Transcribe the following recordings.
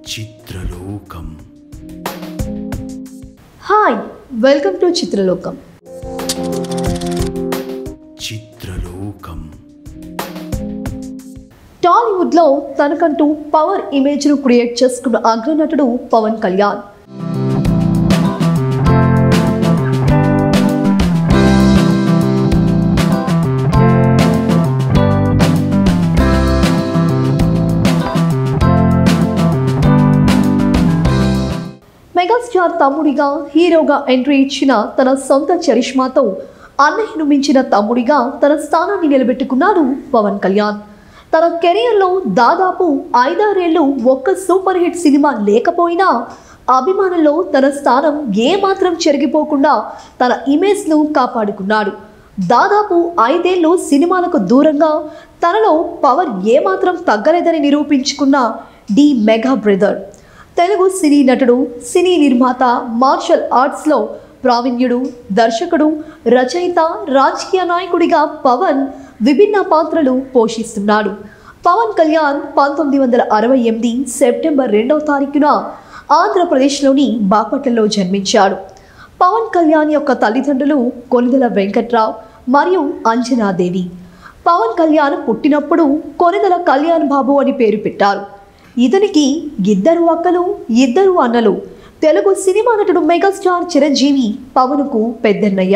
చిత్రలోకం hi welcome to Chitralokam Chitralokam టాలీవుడ్లో తనకంటూ power ఇమేజ్ను క్రియేట్ చేసుకున్న అగ్రనటుడు పవన్ కళ్యాణ్ మెగాస్టార్ తమ్ముడిగా హీరోగా ఎంట్రీ ఇచ్చిన తన సొంత చరిష్మాతో అన్నయ్యను మించిన తమ్ముడిగా తన స్థానాన్ని నిలబెట్టుకున్నాడు పవన్ కళ్యాణ్ తన కెరియర్లో దాదాపు ఐదారేళ్లు ఒక్క సూపర్ హిట్ సినిమా లేకపోయినా అభిమానుల్లో తన స్థానం ఏమాత్రం చెరిగిపోకుండా తన ఇమేజ్ను కాపాడుకున్నాడు దాదాపు ఐదేళ్లు సినిమాలకు దూరంగా తనలో పవర్ ఏమాత్రం తగ్గలేదని నిరూపించుకున్న the mega brother Telugu cine నటుడు సినీ నిర్మాత మార్షల్ ఆర్ట్స్లో ప్రావీణ్యుడు దర్శకుడు రచయిత రాజకీయ నాయకుడిగా పవన్ విభిన్న పాత్రలు పోషిస్తున్నాడు పవన్ కళ్యాణ్ పంతొమ్మిది వందల అరవై ఎనిమిది సెప్టెంబర్ రెండవ తారీఖున ఆంధ్రప్రదేశ్లోని బాపట్లలో జన్మించాడు పవన్ కళ్యాణ్ యొక్క తల్లిదండ్రులు కొనిదెల వెంకట్రావు మరియు అంజనాదేవి పవన్ కళ్యాణ్ పుట్టినప్పుడు కొనిదెల కళ్యాణ్ బాబు అని పేరు పెట్టారు ఇతనికి ఇద్దరు అక్కలు ఇద్దరు అన్నలు తెలుగు సినిమా నటుడు మెగాస్టార్ చిరంజీవి పవన్కు పెద్దన్నయ్య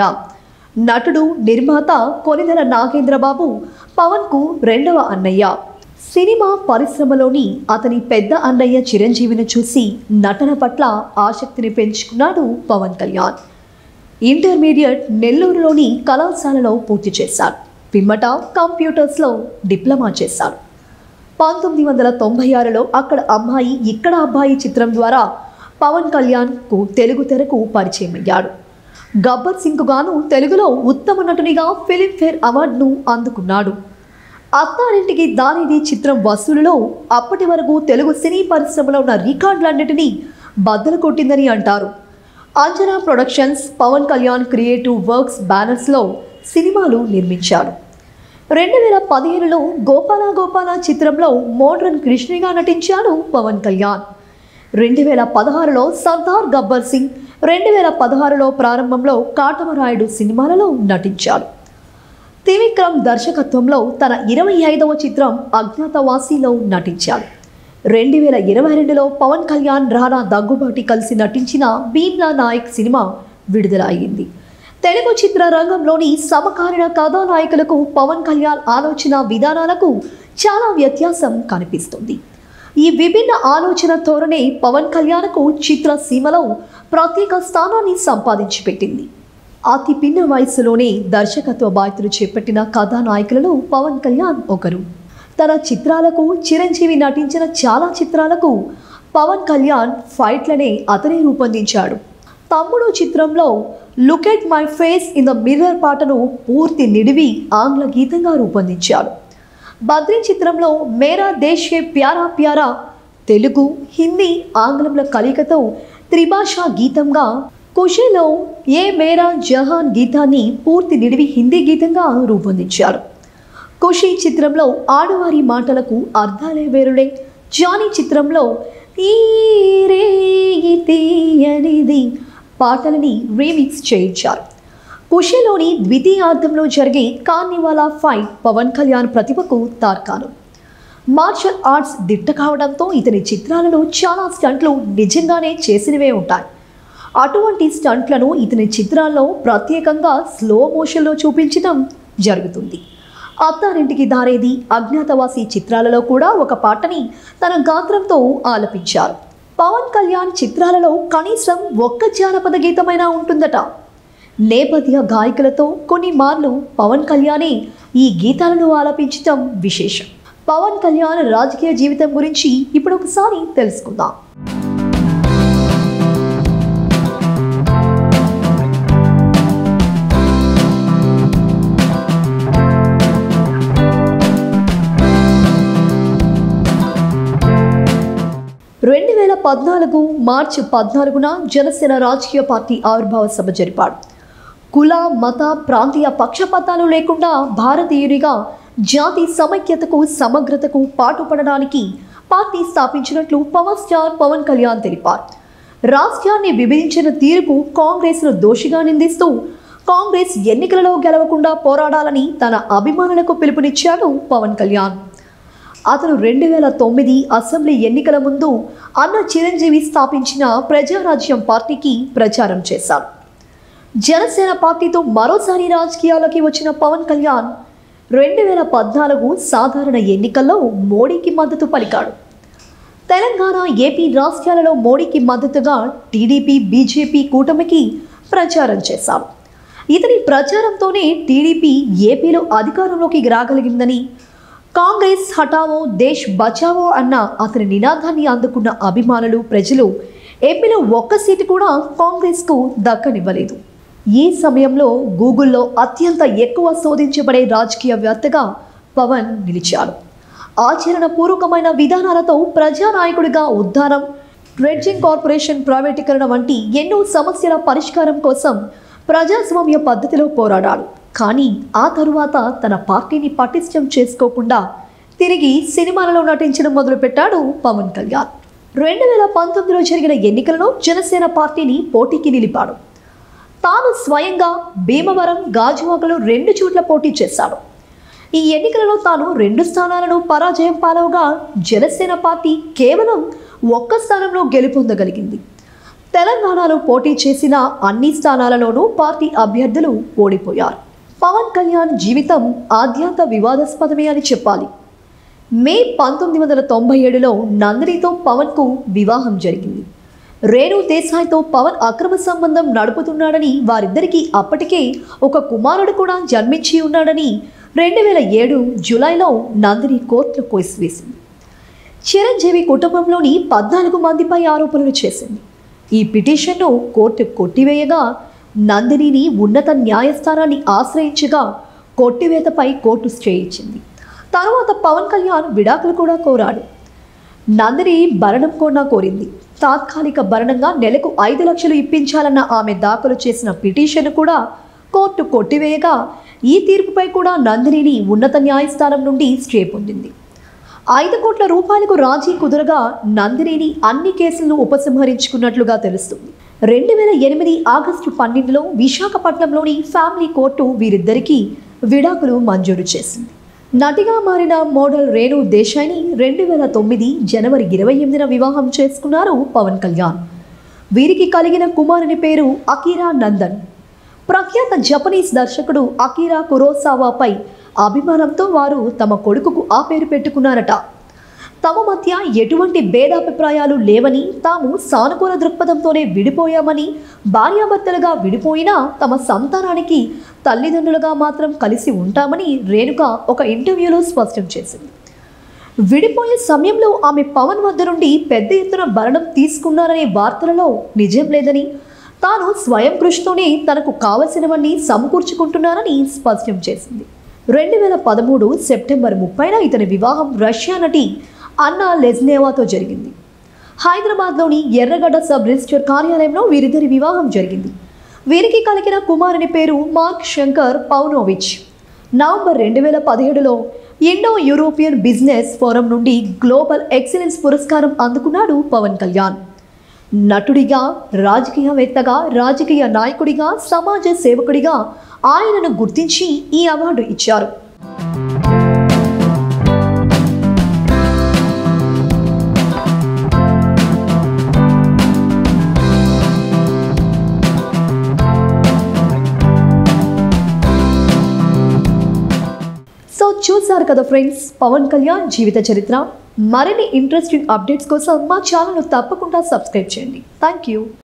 నటుడు నిర్మాత కొనిదెల నాగేంద్రబాబు పవన్కు రెండవ అన్నయ్య సినిమా పరిశ్రమలోని అతని పెద్ద అన్నయ్య చిరంజీవిని చూసి నటన పట్ల ఆసక్తిని పెంచుకున్నాడు పవన్ కళ్యాణ్ ఇంటర్మీడియట్ నెల్లూరులోని కళాశాలలో పూర్తి చేశాడు పిమ్మట కంప్యూటర్స్లో డిప్లొమా చేశాడు పంతొమ్మిది వందల తొంభై ఆరులో అక్కడ అమ్మాయి ఇక్కడ అబ్బాయి చిత్రం ద్వారా పవన్ కళ్యాణ్కు తెలుగు తెరకు పరిచయం అయ్యాడు గబ్బర్ సింగ్ గాను తెలుగులో ఉత్తమ నటునిగా ఫిలింఫేర్ అవార్డును అందుకున్నాడు అత్తారింటికి దానిది చిత్రం వసూలులో అప్పటి వరకు తెలుగు సినీ పరిశ్రమలో ఉన్న రికార్డులన్నిటినీ బద్దలు కొట్టిందని అంటారు Anjana productions Pawan Kalyan creative works బ్యానర్స్లో సినిమాలు నిర్మించాడు రెండు వేల పదిహేనులో గోపాల గోపాల చిత్రంలో మోడ్రన్ కృష్ణిగా నటించాడు పవన్ కళ్యాణ్ రెండు వేల పదహారులో సర్దార్ గబ్బర్ సింగ్ రెండు వేల పదహారులో ప్రారంభంలో కాటమరాయుడు సినిమాలలో నటించాడు త్రివిక్రమ్ దర్శకత్వంలో తన ఇరవై ఐదవ చిత్రం అజ్ఞాతవాసిలో నటించాడు రెండు వేల ఇరవై రెండులో పవన్ కళ్యాణ్ రానా దగ్గుబాటి కలిసి నటించిన భీమ్లా నాయక్ సినిమా విడుదల అయింది తెలుగు చిత్ర రంగంలోని సమకాలీన కథానాయకులకు పవన్ కళ్యాణ్ ఆలోచన విధానాలకు చాలా వ్యత్యాసం కనిపిస్తుంది ఈ విభిన్న ఆలోచన ధోరణే పవన్ కళ్యాణ్కు చిత్ర సీమలో ప్రత్యేక స్థానాన్ని సంపాదించి పెట్టింది అతి పిన్న వయసులోనే దర్శకత్వ బాధ్యతలు చేపట్టిన కథానాయకులలో పవన్ కళ్యాణ్ ఒకరు తన చిత్రాలకు చిరంజీవి నటించిన చాలా చిత్రాలకు పవన్ కళ్యాణ్ ఫైట్లనే అతనే రూపొందించాడు తమ్ముడు చిత్రంలో look at my face in the mirror పాటను పూర్తి నిడివి ఆంగ్ల గీతంగా రూపొందించాడు బద్రీ చిత్రంలో మేరా దేశ్ కే ప్యారా ప్యారా తెలుగు హిందీ ఆంగ్లంల కలయికతో త్రిభాషా గీతంగా కుషిలో ఏ మేరా జహాన్ గీతాన్ని పూర్తి నిడివి హిందీ గీతంగా రూపొందించారు ఖుషి చిత్రంలో ఆడవారి మాటలకు అర్థాలే వేరులే జానీ చిత్రంలో ఈ రేయి తీయనిది పాటలని రీమిక్స్ చేయించారు ఖుషిలోని ద్వితీయార్థంలో జరిగే కార్నివాలా ఫైట్ పవన్ కళ్యాణ్ ప్రతిభకు తార్కాను మార్షల్ ఆర్ట్స్ దిట్ట కావడంతో ఇతని చిత్రాలలో చాలా స్టంట్లు నిజంగానే చేసినవే ఉంటాయి అటువంటి స్టంట్లను ఇతని చిత్రాల్లో ప్రత్యేకంగా స్లో మోషన్లో చూపించడం జరుగుతుంది అత్తారింటికి దారేది అజ్ఞాతవాసి చిత్రాలలో కూడా ఒక పాటని తన గాత్రంతో ఆలపించారు పవన్ కళ్యాణ్ చిత్రాలలో కనీసం ఒక్క జానపద గీతమైనా ఉంటుందట నేపథ్య గాయకులతో కొన్ని మార్లు పవన్ కళ్యాణే ఈ గీతాలను ఆలపించటం విశేషం పవన్ కళ్యాణ్ రాజకీయ జీవితం గురించి ఇప్పుడు ఒకసారి తెలుసుకుందాం రెండు వేల పద్నాలుగు మార్చి పద్నాలుగున జనసేన రాజకీయ పార్టీ ఆవిర్భావ సభ జరిపాడు కుల మత ప్రాంతీయ పక్షపాతాలు లేకుండా భారతీయునిగా జాతి సమైక్యతకు సమగ్రతకు పాటుపడడానికి పార్టీ స్థాపించినట్లు పవర్ స్టార్ పవన్ కళ్యాణ్ తెలిపారు రాష్ట్రాన్ని విభజించిన తీరుకు కాంగ్రెస్ను దోషిగా నిందిస్తూ కాంగ్రెస్ ఎన్నికలలో గెలవకుండా పోరాడాలని తన అభిమానులకు పిలుపునిచ్చాడు పవన్ కళ్యాణ్ అతను రెండు వేల తొమ్మిది అసెంబ్లీ ఎన్నికల ముందు అన్న చిరంజీవి స్థాపించిన ప్రజారాజ్యం పార్టీకి ప్రచారం చేశారు జనసేన పార్టీతో మరోసారి రాజకీయాల్లోకి వచ్చిన పవన్ కళ్యాణ్ రెండు వేల పద్నాలుగు సాధారణ ఎన్నికల్లో మోడీకి మద్దతు పలికాడు తెలంగాణ ఏపీ రాష్ట్రాలలో మోడీకి మద్దతుగా టీడీపీ బీజేపీ కూటమికి ప్రచారం చేశారు ఇతని ప్రచారంతోనే టీడీపీ ఏపీలో అధికారంలోకి రాగలిగిందని కాంగ్రెస్ హఠావో దేశ్ బచావో అన్న అతని నినాదాన్ని అందుకున్న అభిమానులు ప్రజలు ఏపీలో ఒక్క సీటు కూడా కాంగ్రెస్కు దక్కనివ్వలేదు ఈ సమయంలో గూగుల్లో అత్యంత ఎక్కువ శోధించబడే రాజకీయవేత్తగా పవన్ నిలిచాడు ఆచరణపూర్వకమైన విధానాలతో ప్రజానాయకుడిగా ఉద్దానం డ్రెడ్జింగ్ కార్పొరేషన్ ప్రైవేటీకరణ వంటి ఎన్నో సమస్యల పరిష్కారం కోసం ప్రజాస్వామ్య పద్ధతిలో పోరాడాడు కానీ ఆ తరువాత తన పార్టీని పటిష్టం చేసుకోకుండా తిరిగి సినిమాలలో నటించడం మొదలుపెట్టాడు పవన్ కళ్యాణ్ రెండు వేల పంతొమ్మిదిలో జరిగిన ఎన్నికలలో జనసేన పార్టీని పోటీకి నిలిపాడు తాను స్వయంగా భీమవరం గాజువాకలో రెండు చోట్ల పోటీ చేశాడు ఈ ఎన్నికలలో తాను రెండు స్థానాలను పరాజయం పాలవగా జనసేన పార్టీ కేవలం ఒక్క స్థానంలో గెలుపొందగలిగింది తెలంగాణలో పోటీ చేసిన అన్ని స్థానాలలోనూ పార్టీ అభ్యర్థులు ఓడిపోయారు పవన్ కళ్యాణ్ జీవితం ఆద్యంత వివాదాస్పదమే అని చెప్పాలి మే పంతొమ్మిది వందల తొంభై ఏడులో నందినితో పవన్కు వివాహం జరిగింది రేణు దేశాయ్తో పవన్ అక్రమ సంబంధం నడుపుతున్నాడని వారిద్దరికీ అప్పటికే ఒక కుమారుడు కూడా జన్మించి ఉన్నాడని రెండు వేల ఏడు జూలైలో నందిని కోర్టులో కేసు వేసింది చిరంజీవి కుటుంబంలోని పద్నాలుగు మందిపై ఆరోపణలు చేసింది ఈ పిటిషన్ను కోర్టు కొట్టివేయగా నందినిని ఉన్నత న్యాయస్థానాన్ని ఆశ్రయించగా కొట్టివేతపై కోర్టు స్టే ఇచ్చింది తర్వాత పవన్ కళ్యాణ్ విడాకులు కూడా కోరాడు నందిని భరణం కూడా కోరింది తాత్కాలిక భరణంగా నెలకు ఐదు లక్షలు ఇప్పించాలన్న ఆమె దాఖలు చేసిన పిటిషన్ కూడా కోర్టు కొట్టివేయగా ఈ తీర్పుపై కూడా నందినిని ఉన్నత న్యాయస్థానం నుండి స్టే పొందింది ఐదు కోట్ల రూపాయలకు రాజీ కుదురగా నందినిని అన్ని కేసులను ఉపసంహరించుకున్నట్లుగా తెలుస్తుంది రెండు వేల ఎనిమిది ఆగస్టు పన్నెండులో విశాఖపట్నంలోని ఫ్యామిలీ కోర్టు వీరిద్దరికీ విడాకులు మంజూరు చేసింది నటిగా మారిన మోడల్ రేణు దేశాయ్ని రెండు వేల తొమ్మిది జనవరి ఇరవై ఎనిమిదిన వివాహం చేసుకున్నారు పవన్ కళ్యాణ్ వీరికి కలిగిన కుమారుని పేరు అకీరా నందన్ ప్రఖ్యాత జపనీస్ దర్శకుడు అకీరా కురోసావాపై అభిమానంతో వారు తమ కొడుకుకు ఆ పేరు పెట్టుకున్నారట తమ మధ్య ఎటువంటి భేదాభిప్రాయాలు లేవని తాము సానుకూల దృక్పథంతోనే విడిపోయామని భార్యాభర్తలుగా విడిపోయినా తమ సంతానానికి తల్లిదండ్రులుగా మాత్రం కలిసి ఉంటామని రేణుక ఒక ఇంటర్వ్యూలో స్పష్టం చేసింది విడిపోయే సమయంలో ఆమె పవన్ వద్ద నుండి పెద్ద ఎత్తున భరణం తీసుకున్నారనే వార్తలలో నిజం లేదని తాను స్వయం కృషితోనే తనకు కావలసినవన్నీ సమకూర్చుకుంటున్నారని స్పష్టం చేసింది రెండు వేల పదమూడు సెప్టెంబర్ ముప్పైన ఇతని వివాహం రష్యా నటి అన్నా లెజ్నేవాతో జరిగింది హైదరాబాద్లోని ఎర్రగడ్డ సబ్ రిజిస్టర్ కార్యాలయంలో వీరిద్దరి వివాహం జరిగింది వీరికి కలిగిన కుమారుని పేరు మార్క్ శంకర్ పౌనోవిచ్ నవంబర్ రెండు వేల పదిహేడులో ఇండో యూరోపియన్ బిజినెస్ ఫోరం నుండి గ్లోబల్ ఎక్సలెన్స్ పురస్కారం అందుకున్నాడు పవన్ కళ్యాణ్ నటుడిగా రాజకీయవేత్తగా రాజకీయ నాయకుడిగా సమాజ సేవకుడిగా ఆయనను గుర్తించి ఈ అవార్డు ఇచ్చారు సో చూసారు కదా ఫ్రెండ్స్ పవన్ కళ్యాణ్ జీవిత చరిత్ర మరిన్ని ఇంట్రెస్టింగ్ అప్డేట్స్ కోసం మా ఛానల్ను తప్పకుండా సబ్స్క్రైబ్ చేయండి థ్యాంక్ యూ